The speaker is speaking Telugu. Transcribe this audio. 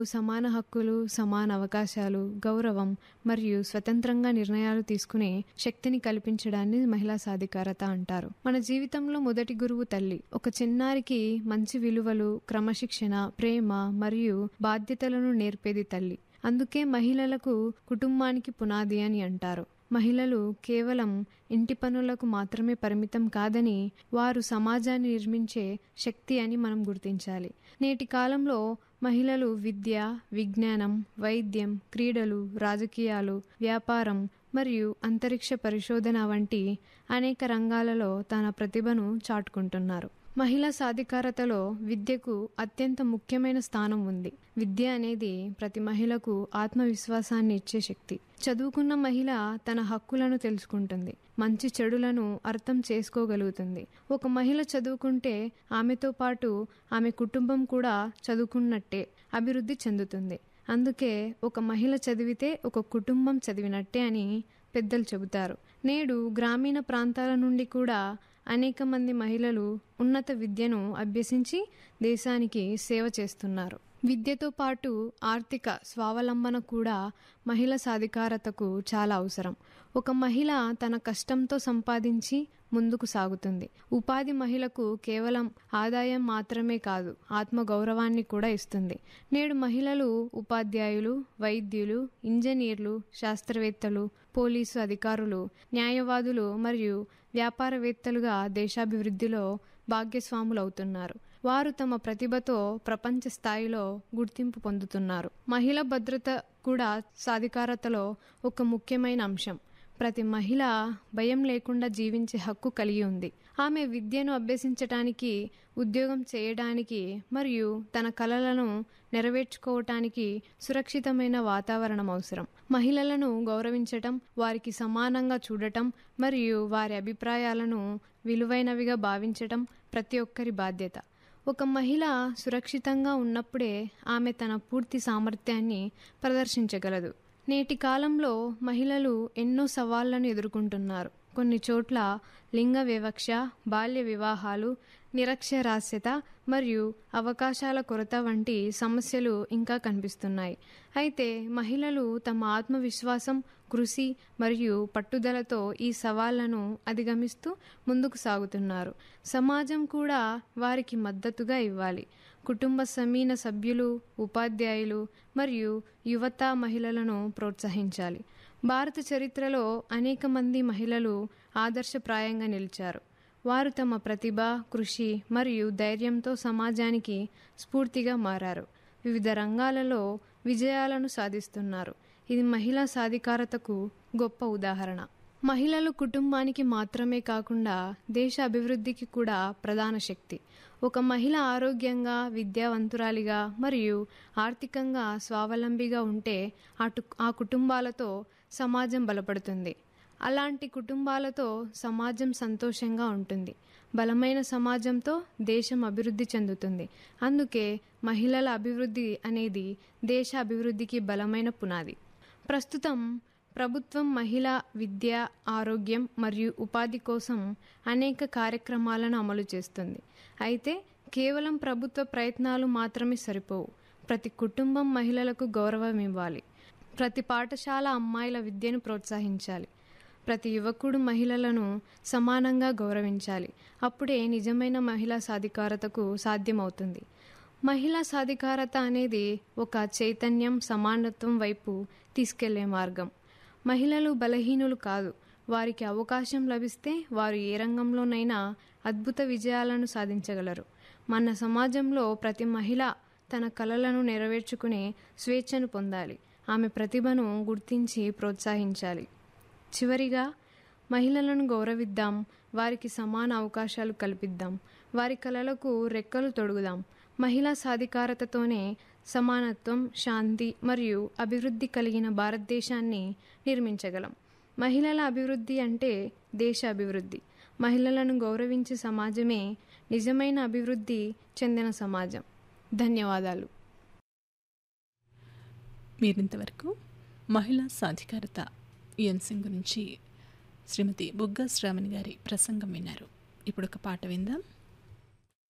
సమాన హక్కులు సమాన అవకాశాలు గౌరవం మరియు స్వతంత్రంగా నిర్ణయాలు తీసుకునే శక్తిని కల్పించడాన్ని మహిళా సాధికారత అంటారు మన జీవితంలో మొదటి గురువు తల్లి ఒక చిన్నారికి మంచి విలువలు క్రమశిక్షణ ప్రేమ మరియు బాధ్యతలను నేర్పేది తల్లి అందుకే మహిళలకు కుటుంబానికి పునాది అని అంటారు మహిళలు కేవలం ఇంటి పనులకు మాత్రమే పరిమితం కాదని వారు సమాజాన్ని నిర్మించే శక్తి అని మనం గుర్తించాలి నేటి కాలంలో మహిళలు విద్య విజ్ఞానం వైద్యం క్రీడలు రాజకీయాలు వ్యాపారం మరియు అంతరిక్ష పరిశోధన వంటి అనేక రంగాలలో తన ప్రతిభను చాటుకుంటున్నారు మహిళా సాధికారతలో విద్యకు అత్యంత ముఖ్యమైన స్థానం ఉంది విద్య అనేది ప్రతి మహిళకు ఆత్మవిశ్వాసాన్ని ఇచ్చే శక్తి చదువుకున్న మహిళ తన హక్కులను తెలుసుకుంటుంది మంచి చెడులను అర్థం చేసుకోగలుగుతుంది ఒక మహిళ చదువుకుంటే ఆమెతో పాటు ఆమె కుటుంబం కూడా చదువుకున్నట్టే అభివృద్ధి చెందుతుంది అందుకే ఒక మహిళ చదివితే ఒక కుటుంబం చదివినట్టే అని పెద్దలు చెబుతారు నేడు గ్రామీణ ప్రాంతాల నుండి కూడా అనేక మంది మహిళలు ఉన్నత విద్యను అభ్యసించి దేశానికి సేవ చేస్తున్నారు విద్యతో పాటు ఆర్థిక స్వావలంబన కూడా మహిళ సాధికారతకు చాలా అవసరం ఒక మహిళ తన కష్టంతో సంపాదించి ముందుకు సాగుతుంది ఉపాధి మహిళకు కేవలం ఆదాయం మాత్రమే కాదు ఆత్మగౌరవాన్ని కూడా ఇస్తుంది నేడు మహిళలు ఉపాధ్యాయులు వైద్యులు ఇంజనీర్లు శాస్త్రవేత్తలు పోలీసు అధికారులు న్యాయవాదులు మరియు వ్యాపారవేత్తలుగా దేశాభివృద్ధిలో భాగ్యస్వాములవుతున్నారు వారు తమ ప్రతిభతో ప్రపంచ స్థాయిలో గుర్తింపు పొందుతున్నారు మహిళ భద్రత కూడా సాధికారతలో ఒక ముఖ్యమైన అంశం ప్రతి మహిళ భయం లేకుండా జీవించే హక్కు కలిగి ఉంది ఆమె విద్యను అభ్యసించటానికి ఉద్యోగం చేయడానికి మరియు తన కలలను నెరవేర్చుకోవటానికి సురక్షితమైన వాతావరణం అవసరం మహిళలను గౌరవించటం వారికి సమానంగా చూడటం మరియు వారి అభిప్రాయాలను విలువైనవిగా భావించటం ప్రతి ఒక్కరి బాధ్యత ఒక మహిళ సురక్షితంగా ఉన్నప్పుడే ఆమె తన పూర్తి సామర్థ్యాన్ని ప్రదర్శించగలదు నేటి కాలంలో మహిళలు ఎన్నో సవాళ్లను ఎదుర్కొంటున్నారు కొన్ని చోట్ల లింగ వివక్ష బాల్య వివాహాలు నిరక్షరాస్యత మరియు అవకాశాల కొరత వంటి సమస్యలు ఇంకా కనిపిస్తున్నాయి అయితే మహిళలు తమ ఆత్మవిశ్వాసం కృషి మరియు పట్టుదలతో ఈ సవాళ్లను అధిగమిస్తూ ముందుకు సాగుతున్నారు సమాజం కూడా వారికి మద్దతుగా ఇవ్వాలి కుటుంబ సమీన సభ్యులు ఉపాధ్యాయులు మరియు యువత మహిళలను ప్రోత్సహించాలి భారత చరిత్రలో అనేక మంది మహిళలు ఆదర్శప్రాయంగా నిలిచారు వారు తమ ప్రతిభ కృషి మరియు ధైర్యంతో సమాజానికి స్ఫూర్తిగా మారారు వివిధ రంగాలలో విజయాలను సాధిస్తున్నారు ఇది మహిళా సాధికారతకు గొప్ప ఉదాహరణ మహిళలు కుటుంబానికి మాత్రమే కాకుండా దేశ అభివృద్ధికి కూడా ప్రధాన శక్తి ఒక మహిళ ఆరోగ్యంగా విద్యావంతురాలిగా మరియు ఆర్థికంగా స్వావలంబిగా ఉంటే అటు ఆ కుటుంబాలతో సమాజం బలపడుతుంది అలాంటి కుటుంబాలతో సమాజం సంతోషంగా ఉంటుంది బలమైన సమాజంతో దేశం అభివృద్ధి చెందుతుంది అందుకే మహిళల అభివృద్ధి అనేది దేశ అభివృద్ధికి బలమైన పునాది ప్రస్తుతం ప్రభుత్వం మహిళా విద్య ఆరోగ్యం మరియు ఉపాధి కోసం అనేక కార్యక్రమాలను అమలు చేస్తుంది అయితే కేవలం ప్రభుత్వ ప్రయత్నాలు మాత్రమే సరిపోవు ప్రతి కుటుంబం మహిళలకు గౌరవం ఇవ్వాలి ప్రతి పాఠశాల అమ్మాయిల విద్యను ప్రోత్సహించాలి ప్రతి యువకుడు మహిళలను సమానంగా గౌరవించాలి అప్పుడే నిజమైన మహిళా సాధికారతకు సాధ్యమవుతుంది మహిళా సాధికారత అనేది ఒక చైతన్యం సమానత్వం వైపు తీసుకెళ్లే మార్గం మహిళలు బలహీనులు కాదు వారికి అవకాశం లభిస్తే వారు ఏ రంగంలోనైనా అద్భుత విజయాలను సాధించగలరు మన సమాజంలో ప్రతి మహిళ తన కలలను నెరవేర్చుకునే స్వేచ్ఛను పొందాలి ఆమె ప్రతిభను గుర్తించి ప్రోత్సహించాలి చివరిగా మహిళలను గౌరవిద్దాం వారికి సమాన అవకాశాలు కల్పిద్దాం వారి కలలకు రెక్కలు తొడుగుదాం మహిళా సాధికారతతోనే సమానత్వం శాంతి మరియు అభివృద్ధి కలిగిన భారతదేశాన్ని నిర్మించగలం మహిళల అభివృద్ధి అంటే దేశ అభివృద్ధి మహిళలను గౌరవించే సమాజమే నిజమైన అభివృద్ధి చెందిన సమాజం ధన్యవాదాలు మీరింతవరకు మహిళా సాధికారత ఈ అంశం గురించి శ్రీమతి బుగ్గ శ్రావణి గారి ప్రసంగం విన్నారు ఇప్పుడు ఒక పాట విందాం